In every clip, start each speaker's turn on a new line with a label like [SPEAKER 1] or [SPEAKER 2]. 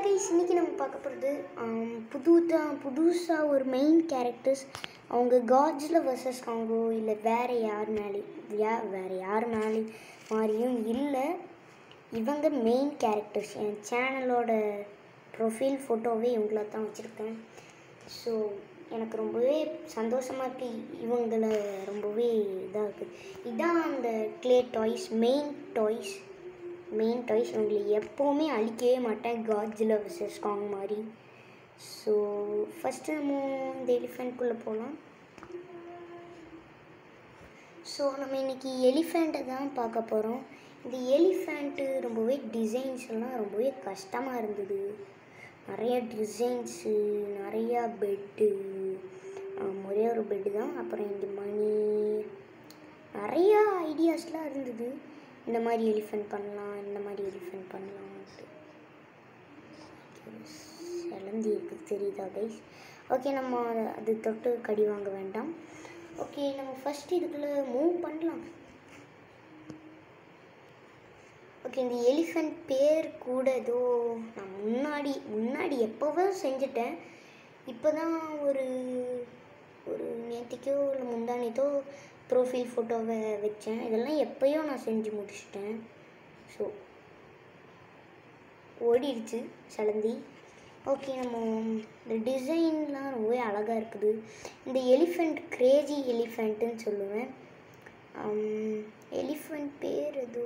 [SPEAKER 1] guys இன்னைக்கு நம்ம பார்க்க போகிறது புது புதுசாக ஒரு மெயின் கேரக்டர்ஸ் அவங்க காட்ஸில் வர்சஸ் காங்கோ இல்லை வேறு யார் மேலே யா வேறு யார் மேலே மாதிரியும் இல்லை இவங்க மெயின் கேரக்டர்ஸ் என் சேனலோட ப்ரொஃபைல் ஃபோட்டோவே இவங்கள தான் வச்சுருக்கேன் ஸோ எனக்கு ரொம்பவே சந்தோஷமாக இருக்குது இவங்கள ரொம்பவே இதாக இருக்குது இதான் அந்த clay toys main toys main toys உங்களை எப்போவுமே அழிக்கவே மாட்டேன் காட்ஜில் விசஸ் காங் மாதிரி ஸோ ஃபஸ்ட்டு நம்ம இந்த எலிஃபெண்ட்குள்ளே போகலாம் ஸோ நம்ம இன்னைக்கு எலிஃபெண்ட்டை தான் பார்க்க போகிறோம் இந்த எலிஃபெண்ட்டு ரொம்பவே டிசைன்ஸ் எல்லாம் ரொம்பவே கஷ்டமாக இருந்தது நிறைய டிசைன்ஸு நிறையா பெட்டு ஒரே ஒரு பெட்டு தான் அப்புறம் இங்கே மணி நிறையா ஐடியாஸ்லாம் இருந்தது இந்த மாதிரி எலிஃபெண்ட் பண்ணலாம் இந்த மாதிரி எலிஃபெண்ட் பண்ணலாம்ட்டு சிலந்தி இருக்குது தெரியுதா கைஸ் ஓகே நம்ம அது தொட்டு கடி வாங்க வேண்டாம் ஓகே நம்ம ஃபஸ்ட் இதுக்குள்ளே மூவ் பண்ணலாம் ஓகே இந்த எலிஃபெண்ட் பேர் கூட ஏதோ நான் முன்னாடி முன்னாடி எப்போவோ செஞ்சுட்டேன் இப்போ தான் ஒரு ஒரு நேற்றுக்கோ இல்லை முந்தானேத்தோ ப்ரோஃபைல் ஃபோட்டோவை வச்சேன் இதெல்லாம் எப்போயோ நான் செஞ்சு முடிச்சிட்டேன் ஸோ ஓடிடுச்சு சலந்தி ஓகே நம்ம இந்த டிசைன்லாம் ரொம்பவே அழகாக இருக்குது இந்த எலிஃபெண்ட் கிரேஜி எலிஃபெண்ட்டுன்னு சொல்லுவேன் எலிஃபெண்ட் பேர் ஏதோ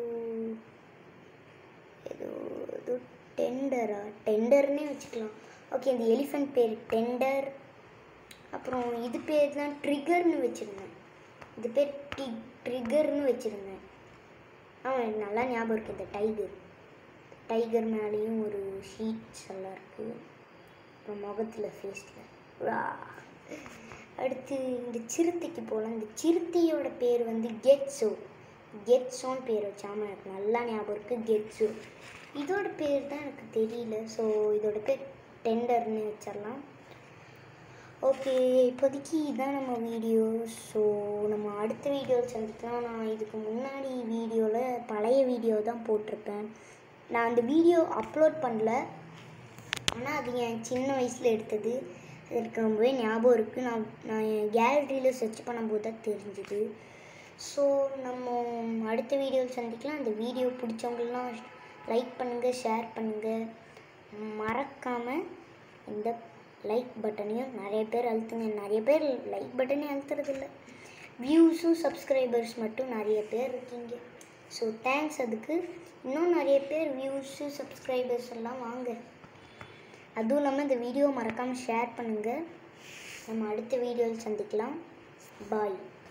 [SPEAKER 1] ஏதோ ஏதோ டெண்டரா டெண்டர்னே வச்சுக்கலாம் ஓகே இந்த எலிஃபெண்ட் பேர் டெண்டர் அப்புறம் இது பேர் தான் ட்ரிகர்னு வச்சுருந்தேன் இது பேர் டி ட்ரிகர்னு வச்சுருந்தேன் ஆமாம் எனக்கு நல்லா ஞாபகம் இருக்குது இந்த டைகர் டைகர் மேலேயும் ஒரு ஷீட்ஸ் எல்லாம் இருக்குது அப்புறம் முகத்தில் ஃபேஸில் அடுத்து இந்த சிறுத்தைக்கு போகலாம் இந்த சிறுத்தையோட பேர் வந்து கெட்ஸோ கெட்ஸோன்னு பேர் வச்சாமல் எனக்கு நல்லா ஞாபகம் இருக்குது கெட்ஸோ இதோட பேர் தான் எனக்கு தெரியல ஸோ இதோட பேர் டெண்டர்னு வச்சிடலாம் ஓகே இப்போதைக்கு இதான் நம்ம வீடியோ ஸோ நம்ம அடுத்த வீடியோ சந்திக்கலாம் நான் இதுக்கு முன்னாடி வீடியோவில் பழைய வீடியோ தான் போட்டிருப்பேன் நான் அந்த வீடியோ அப்லோட் பண்ணல ஆனால் அது என் சின்ன வயசில் எடுத்தது எனக்கு ரொம்பவே ஞாபகம் இருக்குது நான் நான் என் கேலரியில் சர்ச் பண்ணும்போது தான் தெரிஞ்சுது ஸோ நம்ம அடுத்த வீடியோவில் சந்திக்கலாம் அந்த வீடியோ பிடிச்சவங்கலாம் லைக் பண்ணுங்கள் ஷேர் பண்ணுங்கள் மறக்காமல் இந்த லைக் பட்டனையும் நிறைய பேர் அழுத்துங்க நிறைய பேர் லைக் பட்டனே அழுத்துறதில்ல வியூஸும் சப்ஸ்கிரைபர்ஸ் மட்டும் நிறைய பேர் இருக்கீங்க ஸோ தேங்க்ஸ் அதுக்கு இன்னும் நிறைய பேர் வியூஸு சப்ஸ்கிரைபர்ஸ் எல்லாம் வாங்க அதுவும் இல்லாமல் இந்த வீடியோ மறக்காமல் ஷேர் பண்ணுங்கள் நம்ம அடுத்த வீடியோவில் சந்திக்கலாம் பாய்